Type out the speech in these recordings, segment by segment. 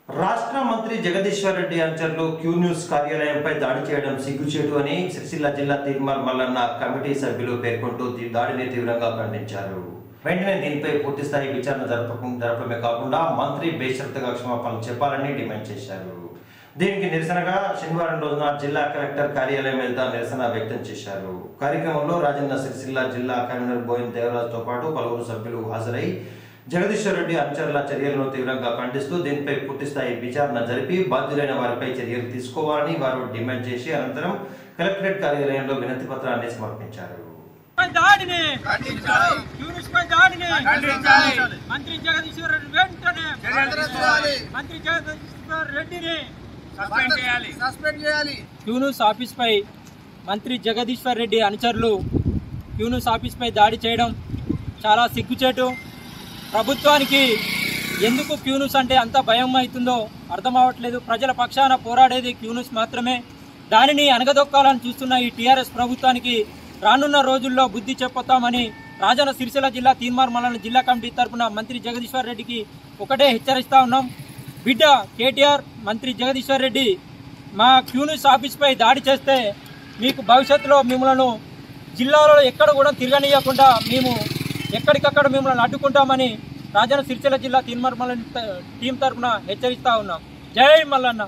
రాష్ట్ర మంత్రి జగదీశ్వర్ రెడ్డి అనుచరులు క్యూ న్యూస్ కార్యాలయంపై దాడి చేయడం సిగ్గుచేటు అని సిరిసిల్ల జిల్లా తీర్మార్ మల్లన్న కమిటీ సభ్యులు పేర్కొంటూ దీ- దాడిని తీవ్రంగా ఖండించారు వెంటనే దీనిపై పూర్తిస్థాయి విచారణ జరపకుండా జరపడమే కాకుండా మంత్రి బేషరతుగా క్షమాపణలు చెప్పాలని డిమాండ్ చేశారు దీనికి నిరసనగా శనివారం రోజున జిల్లా కలెక్టర్ కార్యాలయం వద్ద నిరసన వ్యక్తం చేశారు కార్యక్రమంలో రాజన్న సిరిసిల్ల జిల్లా కన్వీనర్ బోయిన్ దేవరాజ్తో పాటు పలువురు సభ్యులు హాజరై జగదీశ్వర్ రెడ్డి అనుచరుల చర్యలను తీవ్రంగా ఖండిస్తూ దీనిపై పూర్తిస్థాయి విచారణ జరిపి బాధ్యులైన వారిపై చర్యలు తీసుకోవాలని వారు డిమాండ్ చేసి అనంతరం కలెక్టరేట్ కార్యాలయంలో వినతి పత్రాన్ని సమర్పించారు పై దాడిని ఖండించాలి. ట్యూరిస్ట్ పై దాడిని ఖండించాలి. మంత్రి జగదీశ్వర్ రెడ్డి వెంటనే ఖండించాలి. మంత్రి జగదీశ్వర్ రెడ్డిని సస్పెండ్ చేయాలి సస్పెండ్ చేయాలి క్యూనూస్ ఆఫీస్ పై మంత్రి జగదీశ్వర్ రెడ్డి అనుచరులు క్యూనూస్ ఆఫీస్ పై దాడి చేయడం చాలా సిగ్గుచేటు ప్రభుత్వానికి ఎందుకు క్యూనూస్ అంటే అంత భయం అవుతుందో అర్థం అవ్వట్లేదు ప్రజల పక్షాన పోరాడేది క్యూనూస్ మాత్రమే దానిని అనగదొక్కాలని చూస్తున్న ఈ టీఆర్ఎస్ ప్రభుత్వానికి రానున్న రోజుల్లో బుద్ధి చెప్పుతామని రాజన్న సిరిసిల్ల జిల్లా తీన్మార్ మల్లన జిల్లా కమిటీ తరపున మంత్రి జగదీశ్వర్ రెడ్డికి ఒకటే హెచ్చరిస్తా ఉన్నాం బిడ్డ కేటీఆర్ మంత్రి జగదీశ్వర్ రెడ్డి మా క్యూనిస్ ఆఫీస్పై దాడి చేస్తే మీకు భవిష్యత్తులో మిమ్మల్ని జిల్లాలో ఎక్కడ కూడా తిరగనీయకుండా మేము ఎక్కడికక్కడ మిమ్మల్ని అడ్డుకుంటామని రాజన్న సిరిసిల్ల జిల్లా తీన్మర్మల టీం తరపున హెచ్చరిస్తా ఉన్నాం జై మల్లన్న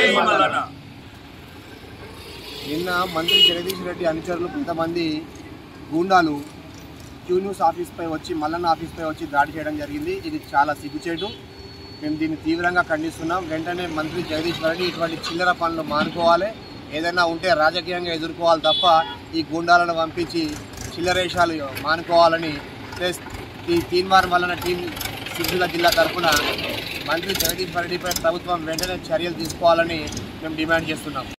నిన్న మంత్రి జగదీష్ రెడ్డి అనుచరులు కొంతమంది గూండాలు క్యూ న్యూస్ ఆఫీస్పై వచ్చి మల్లన్న ఆఫీస్పై వచ్చి దాడి చేయడం జరిగింది ఇది చాలా సిగ్గుచేటు మేము దీన్ని తీవ్రంగా ఖండిస్తున్నాం వెంటనే మంత్రి జగదీష్ రెడ్డి ఇటువంటి చిల్లర పనులు మానుకోవాలి ఏదైనా ఉంటే రాజకీయంగా ఎదుర్కోవాలి తప్ప ఈ గూండాలను పంపించి చిల్లరేషాలు మానుకోవాలని ప్లస్ ఈ తీన్మార్ మల్లన్న టీం సిద్దుల జిల్లా తరఫున మంత్రి జగదీష్ రెడ్డిపై ప్రభుత్వం వెంటనే చర్యలు తీసుకోవాలని మేము డిమాండ్ చేస్తున్నాం